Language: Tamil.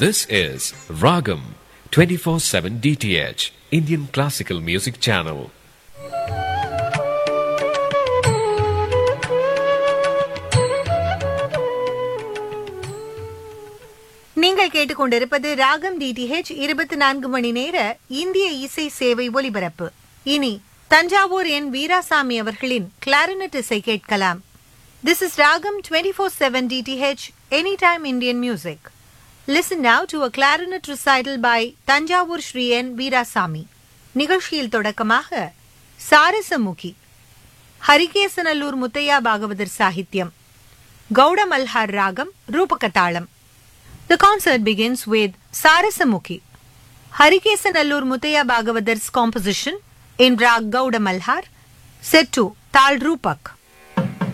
This is Ragam 24/7 DTH Indian Classical Music Channel. நீங்கள் கேட்டுக்கொண்டிருப்பது ராகம் டிடிஹெச் இருபத்தி நான்கு மணி நேர இந்திய இசை சேவை ஒலிபரப்பு இனி தஞ்சாவூர் என் வீராசாமி அவர்களின் கிளாரினட் இசை கேட்கலாம் this is Raagam twenty four seven DTH any time Indian music listen now to a clarinet recital by Thanjavur Sri N Veeraswamy நிகழ்ச்சியில் தொடக்கமாக சாரசமுகி ஹரிகேசநல்லூர் முத்தையா பாகவதர் சாகித்யம் கௌடமல்ஹார் ராகம் ரூபகதாளம் The concert begins with Sarasamukhi, Harikesanallur Muttaya Bhagavadar's composition in Rag Gauda Malhar, set to Tal Rupak.